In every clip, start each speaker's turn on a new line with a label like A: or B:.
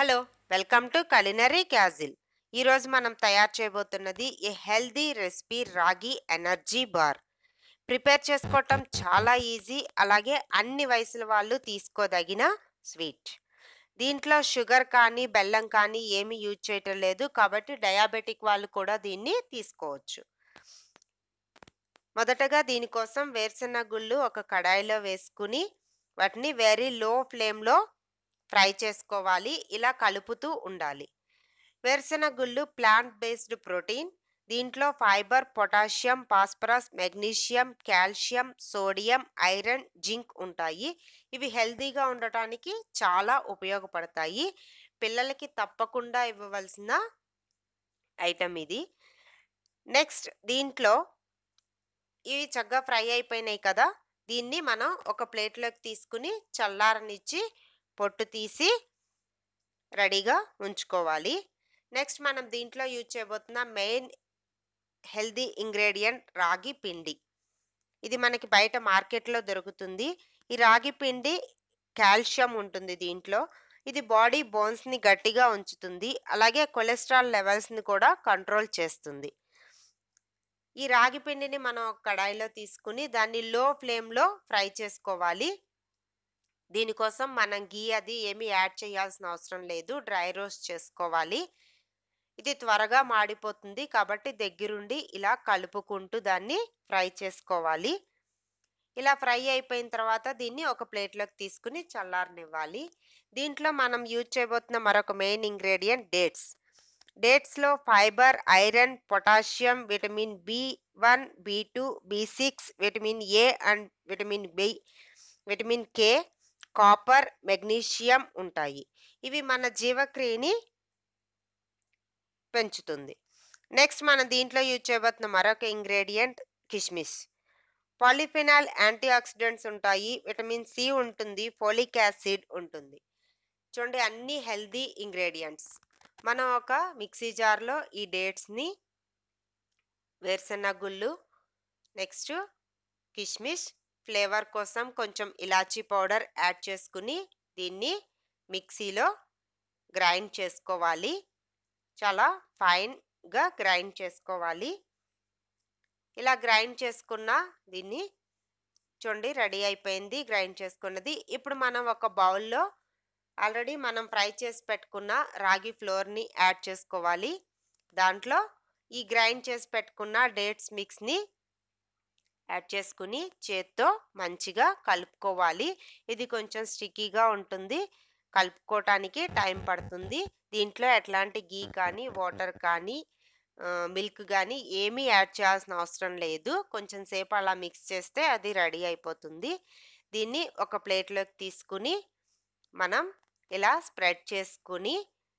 A: hello welcome to culinary castle ఈరోజు మనం తయారు చేయబోతున్నది a healthy recipe ragi energy bar prepare చేసుకోవటం చాలా ఈజీ అలాగే అన్ని వయసుల వాళ్ళు తీసుకోదగిన స్వీట్ దీంట్లో షుగర్ కానీ బెల్లం కానీ ఏమీ యూజ్ చేయటం లేదు కాబట్టి డయాబెటిక్ వాళ్ళు కూడా దీన్ని తీసుకోవచ్చు మొదటగా దీనికోసం వేరుశెనగ గుళ్ళు ఒక కడాయిలో వేసుకుని వాటిని వెరీ లో ఫ్లేమ్లో ఫ్రై చేసుకోవాలి ఇలా కలుపుతూ ఉండాలి వేరుశెనగ గుళ్ళు ప్లాంట్ బేస్డ్ ప్రోటీన్ దీంట్లో fibre potassium phosphorus magnesium calcium sodium iron zinc ఉంటాయి ఇవి హెల్తీగా ఉండటానికి చాలా ఉపయోగపడతాయి పిల్లలకి తప్పకుండా ఇవ్వవలసిన ఐటమ్ ఇది నెక్స్ట్ దీంట్లో ఇవి చక్కగా ఫ్రై అయిపోయినాయి కదా దీన్ని మనం ఒక ప్లేట్లోకి తీసుకుని చల్లారనిచ్చి పొట్టు తీసి రెడీగా ఉంచుకోవాలి నెక్స్ట్ మనం దీంట్లో యూజ్ చేయబోతున్న మెయిన్ హెల్దీ ఇంగ్రీడియంట్ రాగి పిండి ఇది మనకి బయట మార్కెట్లో దొరుకుతుంది ఈ రాగి పిండి కాల్షియం ఉంటుంది దీంట్లో ఇది బాడీ బోన్స్ని గట్టిగా ఉంచుతుంది అలాగే కొలెస్ట్రాల్ లెవెల్స్ని కూడా కంట్రోల్ చేస్తుంది ఈ రాగి పిండిని మనం ఒక కడాయిలో తీసుకుని దాన్ని లో ఫ్లేమ్లో ఫ్రై చేసుకోవాలి దీనికోసం మనం గీ అది ఏమీ యాడ్ చేయాల్సిన అవసరం లేదు డ్రై రోస్ట్ చేసుకోవాలి ఇది త్వరగా మాడిపోతుంది కాబట్టి దగ్గరుండి ఇలా కలుపుకుంటూ దాన్ని ఫ్రై చేసుకోవాలి ఇలా ఫ్రై అయిపోయిన తర్వాత దీన్ని ఒక ప్లేట్లోకి తీసుకుని చల్లారనివ్వాలి దీంట్లో మనం యూజ్ చేయబోతున్న మరొక మెయిన్ ఇంగ్రీడియంట్ డేట్స్ డేట్స్లో fibre iron potassium vitamin B one B two B six vitamin A and vitamin B vitamin K copper magnesium ఉంటాయి ఇవి మన జీవక్రియని పెంచుతుంది నెక్స్ట్ మనం దీంట్లో యూజ్ చేయబోతున్న మరొక ఇంగ్రీడియంట్ కిస్మిస్ పాలిఫినాల్ యాంటీ ఆక్సిడెంట్స్ ఉంటాయి విటమిన్ సి ఉంటుంది ఫోలిక్ యాసిడ్ ఉంటుంది చూడండి అన్ని హెల్దీ ఇంగ్రీడియంట్స్ మనం ఒక మిక్సీ జార్లో ఈ డేట్స్ని వేరుశెనగ గుళ్ళు నెక్స్ట్ కిష్మిష్ ఫ్లేవర్ కోసం కొంచెం ఇలాచీ పౌడర్ యాడ్ చేసుకుని దీన్ని మిక్సీలో గ్రైండ్ చేసుకోవాలి చాలా ఫైన్గా గ్రైండ్ చేసుకోవాలి ఇలా గ్రైండ్ చేసుకున్న దీన్ని చూడండి రెడీ అయిపోయింది గ్రైండ్ చేసుకున్నది ఇప్పుడు మనం ఒక బౌల్లో ఆల్రెడీ మనం ఫ్రై చేసి పెట్టుకున్న రాగి ఫ్లోర్ని యాడ్ చేసుకోవాలి దాంట్లో ఈ గ్రైండ్ చేసి పెట్టుకున్న డేట్స్ మిక్స్ని యాడ్ చేసుకుని చేత్తో మంచిగా కలుపుకోవాలి ఇది కొంచెం స్టిక్కీగా ఉంటుంది కలుపుకోవటానికి టైం పడుతుంది దీంట్లో ఎట్లాంటి గీ కానీ వాటర్ కానీ మిల్క్ కానీ ఏమీ యాడ్ చేయాల్సిన అవసరం లేదు కొంచెం సేపు అలా మిక్స్ చేస్తే అది రెడీ అయిపోతుంది దీన్ని ఒక ప్లేట్లోకి తీసుకుని మనం ఇలా స్ప్రెడ్ చేసుకుని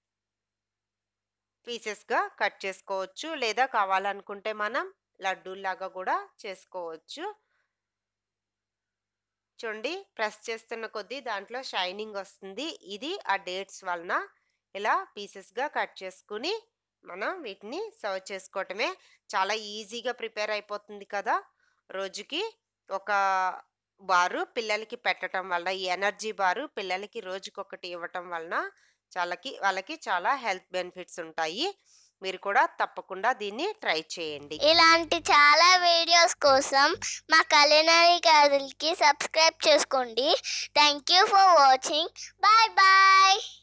A: పీసెస్గా కట్ చేసుకోవచ్చు లేదా కావాలనుకుంటే మనం లడ్డూలాగా కూడా చేసుకోవచ్చు చూడండి ప్రెస్ చేస్తున్న కొద్దీ దాంట్లో షైనింగ్ వస్తుంది ఇది ఆ డేట్స్ వలన ఇలా పీసెస్గా కట్ చేసుకుని మనం వీటిని సర్వ్ చేసుకోవటమే చాలా ఈజీగా ప్రిపేర్ అయిపోతుంది కదా రోజుకి ఒక బారు పిల్లలకి పెట్టడం వల్ల ఈ ఎనర్జీ బారు పిల్లలకి రోజుకొకటి ఇవ్వటం వలన చాలాకి వాళ్ళకి చాలా హెల్త్ బెనిఫిట్స్ ఉంటాయి మీరు కూడా తప్పకుండా దీన్ని ట్రై చేయండి
B: ఇలాంటి చాలా వీడియోస్ కోసం మా కలినరీ క్యాజిల్కి సబ్స్క్రైబ్ చేసుకోండి thank you for watching bye bye